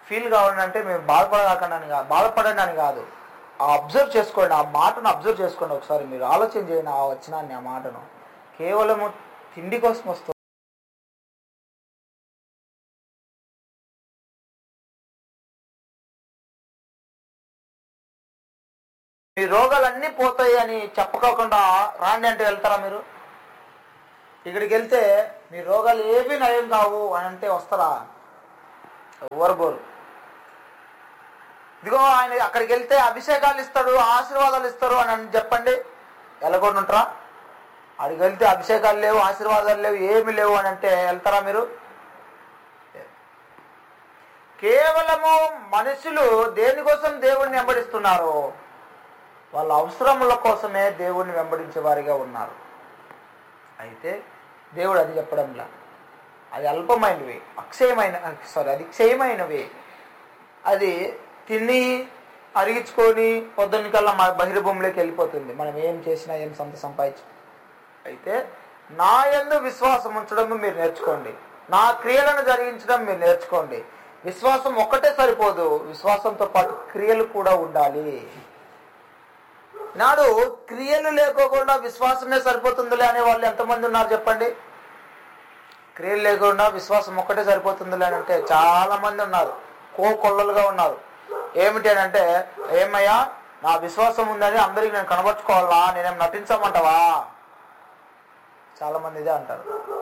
Feel కావాలంటే మేము బాధపడకండి అని కాదు బాధపడండి అని కాదు ఆ అబ్జర్వ్ చేసుకోండి ఆ మాటను అబ్జర్వ్ చేసుకోండి ఒకసారి మీరు ఆలోచన చేయండి ఆ వచ్చినాన్ని ఆ మాటను కేవలము తిండి కోసం వస్తుంది మీ రోగాలన్నీ పోతాయి అని చెప్పకోకుండా రాండి అంటే వెళ్తారా మీరు ఇక్కడికి వెళ్తే మీ రోగాలు ఏవి నయం కావు అని అంటే వస్తారా ఎవరు పోరు ఇదిగో ఆయన అక్కడికి వెళ్తే అభిషేకాలు ఇస్తాడు ఆశీర్వాదాలు ఇస్తారు అని అని చెప్పండి వెళ్ళకుండా ఉంటారా అక్కడికి వెళ్తే అభిషేకాలు లేవు ఆశీర్వాదాలు లేవు ఏమి లేవు అని అంటే వెళ్తారా మీరు కేవలము మనుషులు దేనికోసం దేవుణ్ణి వెంబడిస్తున్నారు వాళ్ళ అవసరముల కోసమే దేవుణ్ణి వెంబడించే వారిగా ఉన్నారు అయితే దేవుడు అది చెప్పడంలా అది అల్పమైనవి అక్షయమైన సారీ అది క్షయమైనవి అది తిని అరిగించుకొని పొద్దున్నకల్లా మా బహిర్భూమిలోకి వెళ్ళిపోతుంది మనం ఏం చేసినా ఏం సొంత సంపాదించు అయితే నా యందు విశ్వాసం ఉంచడం మీరు నేర్చుకోండి నా క్రియలను జరిగించడం మీరు నేర్చుకోండి విశ్వాసం ఒక్కటే సరిపోదు విశ్వాసంతో పాటు క్రియలు కూడా ఉండాలి నాడు క్రియలు లేకోకుండా విశ్వాసమే సరిపోతుందిలే అనే వాళ్ళు ఎంతమంది ఉన్నారు చెప్పండి క్రియలు లేకుండా విశ్వాసం ఒక్కటే సరిపోతుందిలే అని అంటే చాలా మంది ఉన్నారు కో కొల్లలుగా ఉన్నారు ఏమిటి అని అంటే ఏమయ్యా నా విశ్వాసం ఉందని అందరికి నేను కనబరుచుకోవాలా నేనేం నటించమంటావా చాలా మంది ఇదే అంటారు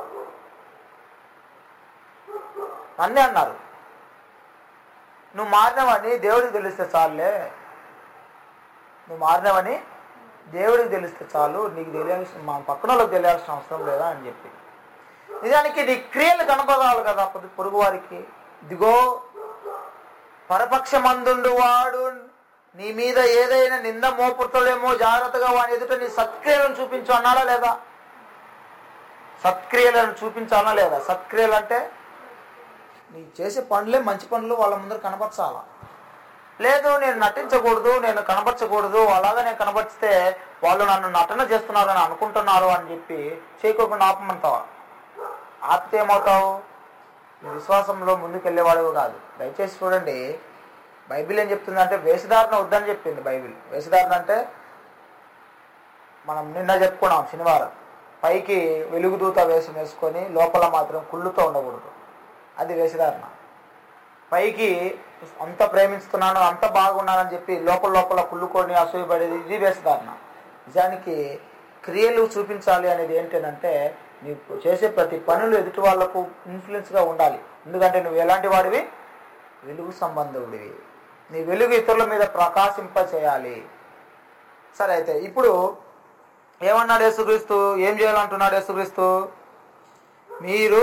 అన్నీ అన్నారు నువ్వు మారినవని దేవుడికి తెలిస్తే చాలులే నువ్వు మారినవని దేవుడికి తెలిస్తే చాలు నీకు తెలియాల్సిన మా పక్కన వాళ్ళకి తెలియాల్సిన అవసరం లేదా అని చెప్పి నిజానికి నీ క్రియలు కనపడాలి కదా పొద్దు- పొరుగు వారికి ఇదిగో పరపక్షమందుండు వాడు నీ మీద ఏదైనా నింద మోపుతలేమో జాగ్రత్తగా వాని ఎదుట నీ సత్క్రియలను చూపించు అన్నాడా లేదా సత్క్రియలను చూపించాలా లేదా సత్క్రియలు అంటే నీ చేసే పనులే మంచి పనులు వాళ్ళ ముందర కనపరచాలా లేదు నేను నటించకూడదు నేను కనపరచకూడదు అలాగా నేను కనపరిస్తే వాళ్ళు నన్ను నటన చేస్తున్నారని అనుకుంటున్నారు అని చెప్పి చేయకోకుండా ఆపమంటావా ఆపితే ఏమవుతావు నీ విశ్వాసంలో ముందుకెళ్ళేవాడు కాదు దయచేసి చూడండి బైబిల్ ఏం చెప్తుందంటే వేషధారణ వద్దని చెప్పింది బైబిల్ వేషధారణ అంటే మనం నిన్న చెప్పుకున్నాం శనివారం పైకి వెలుగుదూత వేషం వేసుకొని లోపల మాత్రం కుళ్ళుతో ఉండకూడదు అది వేషధారణ పైకి అంత ప్రేమిస్తున్నాను అంత బాగున్నానని చెప్పి లోపల లోపల కుళ్ళుకొని అసూయపడేది ఇది వేషధారణ నిజానికి క్రియలు చూపించాలి అనేది ఏంటంటే నీకు చేసే ప్రతి పనులు ఎదుటి వాళ్లకు ఇన్ఫ్లుయెన్స్గా ఉండాలి ఎందుకంటే నువ్వు ఎలాంటి వాడివి వెలుగు సంబంధుడివి నీ వెలుగు ఇతరుల మీద ప్రకాశింప చేయాలి సరే అయితే ఇప్పుడు ఏమన్నాడు యేసుక్రీస్తు ఏం చేయాలంటున్నాడు యేసుక్రీస్తు మీరు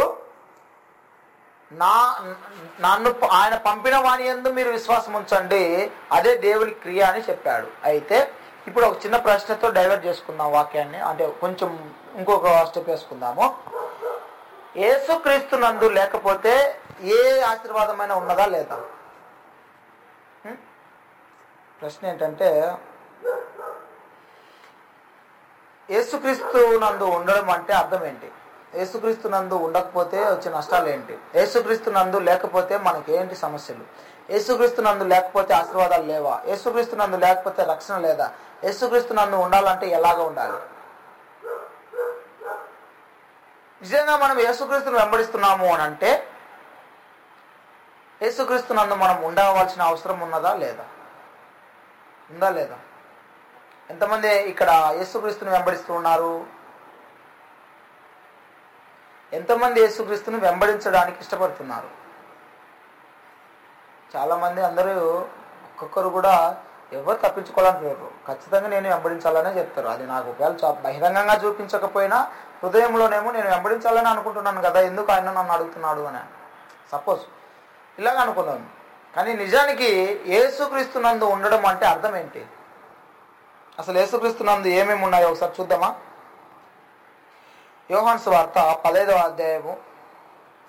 నా నన్ను ఆయన పంపిన వాణి ఎందు మీరు విశ్వాసం ఉంచండి అదే దేవుని క్రియ అని చెప్పాడు అయితే ఇప్పుడు ఒక చిన్న ప్రశ్నతో డైవర్ట్ చేసుకుందాం వాక్యాన్ని అంటే కొంచెం ఇంకొక స్టెప్ వేసుకుందాము యేసుక్రీస్తు నందు లేకపోతే ఏ ఆశీర్వాదమైనా ఉన్నదా లేదా హ్మ్? ప్రశ్న ఏంటంటే యేసుక్రీస్తు నందు ఉండడం అంటే అర్థం ఏంటి యేసుక్రీస్తు నందు ఉండకపోతే వచ్చే నష్టాలు ఏంటి యేసుక్రీస్తు నందు లేకపోతే మనకి ఏంటి సమస్యలు యేసుక్రీస్తు నందు లేకపోతే ఆశీర్వాదాలు లేవా యేసుక్రీస్తు నందు లేకపోతే రక్షణ లేదా యేసుక్రీస్తు నందు ఉండాలంటే ఎలాగ ఉండాలి నిజంగా మనం యేసుక్రీస్తుని వెంబడిస్తున్నాము అని అంటే యేసుక్రీస్తు నందు మనం ఉండవలసిన అవసరం ఉన్నదా లేదా ఉందా లేదా ఎంతమంది ఇక్కడ యేసుక్రీస్తుని వెంబడిస్తూ ఉన్నారు ఎంతమంది యేసుక్రీస్తుని వెంబడించడానికి ఇష్టపడుతున్నారు చాలా మంది అందరూ ఒక్కొక్కరు కూడా ఎవరు తప్పించుకోవాలనుకోరు ఖచ్చితంగా నేను వెంబడించాలనే చెప్తారు అది నాకు ఒకవేళ చా- బహిరంగంగా చూపించకపోయినా హృదయంలోనేమో నేను వెంబడించాలని అనుకుంటున్నాను కదా ఎందుకు ఆయన నన్ను అడుగుతున్నాడు అని సపోజ్ ఇలాగ అనుకున్నాను కానీ నిజానికి యేసుక్రీస్తు నందు ఉండడం అంటే అర్థం ఏంటి అసలు యేసుక్రీస్తు నందు ఏమేమి ఉన్నాయో ఒకసారి చూద్దామా యోహాన్స్ వార్త పదహైదవ అధ్యాయము